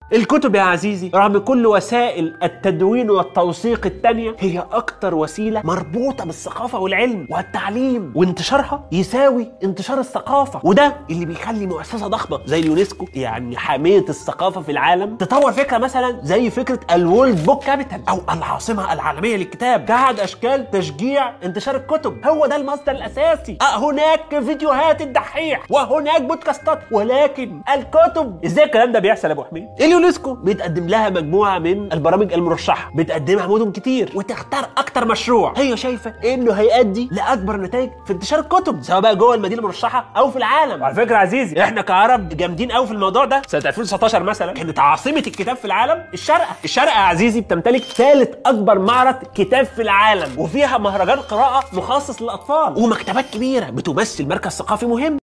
الكتب يا عزيزي رغم كل وسائل التدوين والتوثيق التانية هي أكتر وسيلة مربوطة بالثقافة والعلم والتعليم وانتشارها يساوي انتشار الثقافة وده اللي بيخلي مؤسسة ضخمة زي اليونسكو يعني حامية الثقافة في العالم تطور فكرة مثلا زي فكرة الورلد بوك كابيتال أو العاصمة العالمية للكتاب كأحد أشكال تشجيع انتشار الكتب هو ده المصدر الأساسي أه هناك فيديوهات الدحيح وهناك بودكاستات ولكن الكتب ازاي الكلام ده بيحصل يا ابو حميد اليونسكو بيتقدم لها مجموعه من البرامج المرشحه بتقدمها مدن كتير وتختار اكتر مشروع هي شايفه انه هيؤدي لاكبر نتائج في انتشار الكتب سواء بقى جوه المدينه المرشحه او في العالم وعلى فكره عزيزي احنا كعرب جامدين قوي في الموضوع ده سنه 2019 مثلا كانت عاصمه الكتاب في العالم الشارقه الشارقه يا عزيزي بتمتلك ثالث اكبر معرض كتاب في العالم وفيها مهرجان قراءه مخصص للاطفال ومكتبات كبيره بتمثل مركز ثقافي مهم